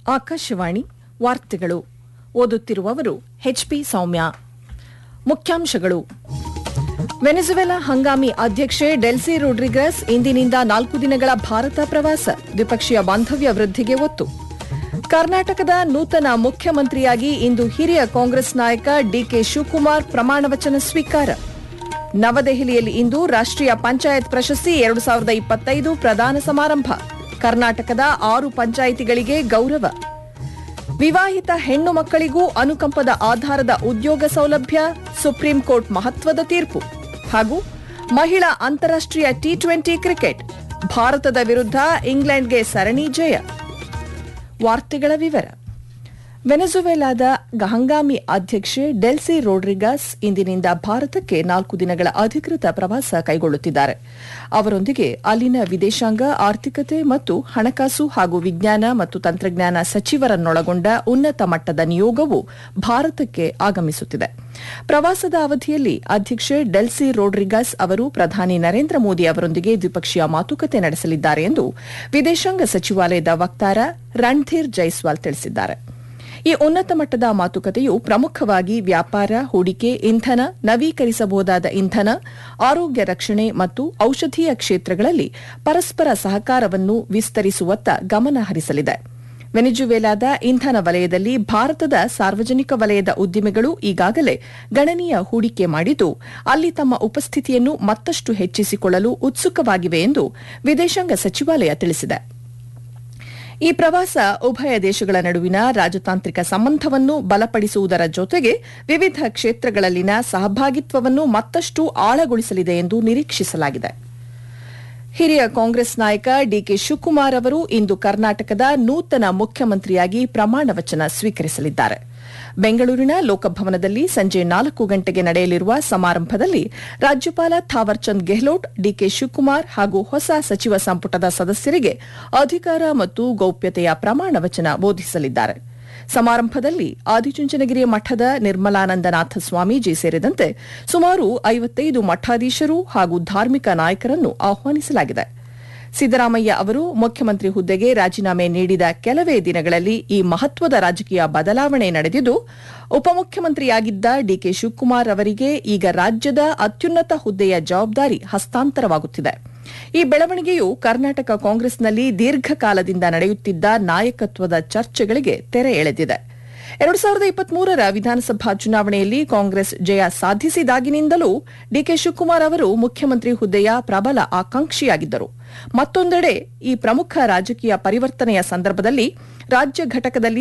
ಆಕಾಶವಾಣಿ ವಾರ್ತೆಗಳು ಓದುತ್ತಿರುವವರು ಎಚ್ಪಿ ಸೌಮ್ಯ ಮುಖ್ಯಾಂಶಗಳು ವೆನೆಜುವೆಲಾ ಹಂಗಾಮಿ ಅಧ್ಯಕ್ಷೆ ಡೆಲ್ಸಿ ರೋಡ್ರಿಗಸ್ ಇಂದಿನಿಂದ ನಾಲ್ಕು ದಿನಗಳ ಭಾರತ ಪ್ರವಾಸ ದ್ವಿಪಕ್ಷೀಯ ಬಾಂಧವ್ಯ ವೃದ್ಧಿಗೆ ಒತ್ತು ಕರ್ನಾಟಕದ ನೂತನ ಮುಖ್ಯಮಂತ್ರಿಯಾಗಿ ಇಂದು ಹಿರಿಯ ಕಾಂಗ್ರೆಸ್ ನಾಯಕ ಡಿಕೆ ಶಿವಕುಮಾರ್ ಪ್ರಮಾಣವಚನ ಸ್ವೀಕಾರ ನವದೆಹಲಿಯಲ್ಲಿ ಇಂದು ರಾಷ್ಟ್ರೀಯ ಪಂಚಾಯತ್ ಪ್ರಶಸ್ತಿ ಎರಡು ಸಾವಿರದ ಇಪ್ಪತ್ತೈದು ಪ್ರದಾನ ಸಮಾರಂಭ ಕರ್ನಾಟಕದ ಆರು ಪಂಚಾಯಿತಿಗಳಿಗೆ ಗೌರವ ವಿವಾಹಿತ ಹೆಣ್ಣು ಮಕ್ಕಳಿಗೂ ಅನುಕಂಪದ ಆಧಾರದ ಉದ್ಯೋಗ ಸೌಲಭ್ಯ ಸುಪ್ರೀಂ ಕೋರ್ಟ್ ಮಹತ್ವದ ತೀರ್ಪು ಹಾಗೂ ಮಹಿಳಾ ಅಂತಾರಾಷ್ಟೀಯ ಟಿ ಟ್ವೆಂಟಿ ಕ್ರಿಕೆಟ್ ಭಾರತದ ವಿರುದ್ಧ ಇಂಗ್ಲೆಂಡ್ಗೆ ಸರಣಿ ಜಯ ವಾರ್ತೆಗಳ ವಿವರ ವೆನೆಜುವೆಲಾದ ಹಂಗಾಮಿ ಅಧ್ಯಕ್ಷೆ ಡೆಲ್ಸಿ ರೋಡ್ರಿಗಾಸ್ ಇಂದಿನಿಂದ ಭಾರತಕ್ಕೆ ನಾಲ್ಕು ದಿನಗಳ ಅಧಿಕೃತ ಪ್ರವಾಸ ಕೈಗೊಳ್ಳುತ್ತಿದ್ದಾರೆ ಅವರೊಂದಿಗೆ ಅಲ್ಲಿನ ವಿದೇಶಾಂಗ ಆರ್ಥಿಕತೆ ಮತ್ತು ಹಣಕಾಸು ಹಾಗೂ ವಿಜ್ಞಾನ ಮತ್ತು ತಂತ್ರಜ್ಞಾನ ಸಚಿವರನ್ನೊಳಗೊಂಡ ಉನ್ನತ ಮಟ್ಟದ ನಿಯೋಗವು ಭಾರತಕ್ಕೆ ಆಗಮಿಸುತ್ತಿದೆ ಪ್ರವಾಸದ ಅವಧಿಯಲ್ಲಿ ಅಧ್ಯಕ್ಷೆ ಡೆಲ್ಸಿ ರೋಡ್ರಿಗಾಸ್ ಅವರು ಪ್ರಧಾನಿ ನರೇಂದ್ರ ಮೋದಿ ಅವರೊಂದಿಗೆ ದ್ವಿಪಕ್ಷೀಯ ಮಾತುಕತೆ ನಡೆಸಲಿದ್ದಾರೆ ಎಂದು ವಿದೇಶಾಂಗ ಸಚಿವಾಲಯದ ವಕ್ತಾರ ರಣಧೀರ್ ಜೈಸ್ವಾಲ್ ತಿಳಿಸಿದ್ದಾರೆ ಈ ಉನ್ನತ ಮಟ್ಟದ ಮಾತುಕತೆಯು ಪ್ರಮುಖವಾಗಿ ವ್ಯಾಪಾರ ಹೂಡಿಕೆ ಇಂಧನ ನವೀಕರಿಸಬಹುದಾದ ಇಂಧನ ಆರೋಗ್ಯ ರಕ್ಷಣೆ ಮತ್ತು ಔಷಧೀಯ ಕ್ಷೇತ್ರಗಳಲ್ಲಿ ಪರಸ್ಪರ ಸಹಕಾರವನ್ನು ವಿಸ್ತರಿಸುವತ್ತ ಗಮನ ಹರಿಸಲಿದೆ ವೆನಿಜುವೆಲಾದ ಇಂಧನ ವಲಯದಲ್ಲಿ ಭಾರತದ ಸಾರ್ವಜನಿಕ ವಲಯದ ಉದ್ದಿಮೆಗಳು ಈಗಾಗಲೇ ಗಣನೀಯ ಹೂಡಿಕೆ ಮಾಡಿದ್ದು ಅಲ್ಲಿ ತಮ್ಮ ಉಪಸ್ಥಿತಿಯನ್ನು ಮತ್ತಷ್ಟು ಹೆಚ್ಚಿಸಿಕೊಳ್ಳಲು ಉತ್ಸುಕವಾಗಿವೆ ಎಂದು ವಿದೇಶಾಂಗ ಸಚಿವಾಲಯ ತಿಳಿಸಿದೆ ಈ ಪ್ರವಾಸ ಉಭಯ ದೇಶಗಳ ನಡುವಿನ ರಾಜತಾಂತ್ರಿಕ ಸಂಬಂಧವನ್ನು ಬಲಪಡಿಸುವುದರ ಜೊತೆಗೆ ವಿವಿಧ ಕ್ಷೇತ್ರಗಳಲ್ಲಿನ ಸಹಭಾಗಿತ್ವವನ್ನು ಮತ್ತಷ್ಟು ಆಳಗೊಳಿಸಲಿದೆ ಎಂದು ನಿರೀಕ್ಷಿಸಲಾಗಿದೆ ಹಿರಿಯ ಕಾಂಗ್ರೆಸ್ ನಾಯಕ ಡಿಕೆ ಶಿವಕುಮಾರ್ ಅವರು ಇಂದು ಕರ್ನಾಟಕದ ನೂತನ ಮುಖ್ಯಮಂತ್ರಿಯಾಗಿ ಪ್ರಮಾಣ ವಚನ ಸ್ವೀಕರಿಸಲಿದ್ದಾರೆ ಬೆಂಗಳೂರಿನ ಲೋಕಭವನದಲ್ಲಿ ಸಂಜೆ ನಾಲ್ಕು ಗಂಟೆಗೆ ನಡೆಯಲಿರುವ ಸಮಾರಂಭದಲ್ಲಿ ರಾಜ್ಯಪಾಲ ಥಾವರ್ಚಂದ್ ಗೆಹ್ಲೋಟ್ ಡಿಕೆ ಶಿವಕುಮಾರ್ ಹಾಗೂ ಹೊಸ ಸಚಿವ ಸಂಪುಟದ ಸದಸ್ಯರಿಗೆ ಅಧಿಕಾರ ಮತ್ತು ಗೌಪ್ಯತೆಯ ಪ್ರಮಾಣ ವಚನ ಬೋಧಿಸಲಿದ್ದಾರೆ ಸಮಾರಂಭದಲ್ಲಿ ಆದಿಚುಂಚನಗಿರಿ ಮಠದ ನಿರ್ಮಲಾನಂದನಾಥ ಸ್ವಾಮೀಜಿ ಸೇರಿದಂತೆ ಸುಮಾರು ಐವತ್ತೈದು ಮಠಾಧೀಶರು ಹಾಗೂ ಧಾರ್ಮಿಕ ನಾಯಕರನ್ನು ಆಹ್ವಾನಿಸಲಾಗಿದೆ ಸಿದ್ದರಾಮಯ್ಯ ಅವರು ಮುಖ್ಯಮಂತ್ರಿ ಹುದ್ದೆಗೆ ರಾಜೀನಾಮೆ ನೀಡಿದ ಕೆಲವೇ ದಿನಗಳಲ್ಲಿ ಈ ಮಹತ್ವದ ರಾಜಕೀಯ ಬದಲಾವಣೆ ನಡೆದಿದ್ದು ಉಪಮುಖ್ಯಮಂತ್ರಿಯಾಗಿದ್ದ ಡಿಕೆ ಶಿವಕುಮಾರ್ ಅವರಿಗೆ ಈಗ ರಾಜ್ಯದ ಅತ್ಯುನ್ನತ ಹುದ್ದೆಯ ಜವಾಬ್ದಾರಿ ಹಸ್ತಾಂತರವಾಗುತ್ತಿದೆ ಈ ಬೆಳವಣಿಗೆಯು ಕರ್ನಾಟಕ ಕಾಂಗ್ರೆಸ್ನಲ್ಲಿ ದೀರ್ಘಕಾಲದಿಂದ ನಡೆಯುತ್ತಿದ್ದ ನಾಯಕತ್ವದ ಚರ್ಚೆಗಳಿಗೆ ತೆರೆ ಎಳೆದಿದೆ ಎರಡು ಸಾವಿರದ ಇಪ್ಪತ್ಮೂರರ ವಿಧಾನಸಭಾ ಚುನಾವಣೆಯಲ್ಲಿ ಕಾಂಗ್ರೆಸ್ ಜಯ ಸಾಧಿಸಿದಾಗಿನಿಂದಲೂ ಡಿಕೆ ಶಿವಕುಮಾರ್ ಅವರು ಮುಖ್ಯಮಂತ್ರಿ ಹುದ್ದೆಯ ಪ್ರಬಲ ಆಕಾಂಕ್ಷಿಯಾಗಿದ್ದರು ಮತ್ತೊಂದೆಡೆ ಈ ಪ್ರಮುಖ ರಾಜಕೀಯ ಪರಿವರ್ತನೆಯ ಸಂದರ್ಭದಲ್ಲಿ ರಾಜ್ಯ ಘಟಕದಲ್ಲಿ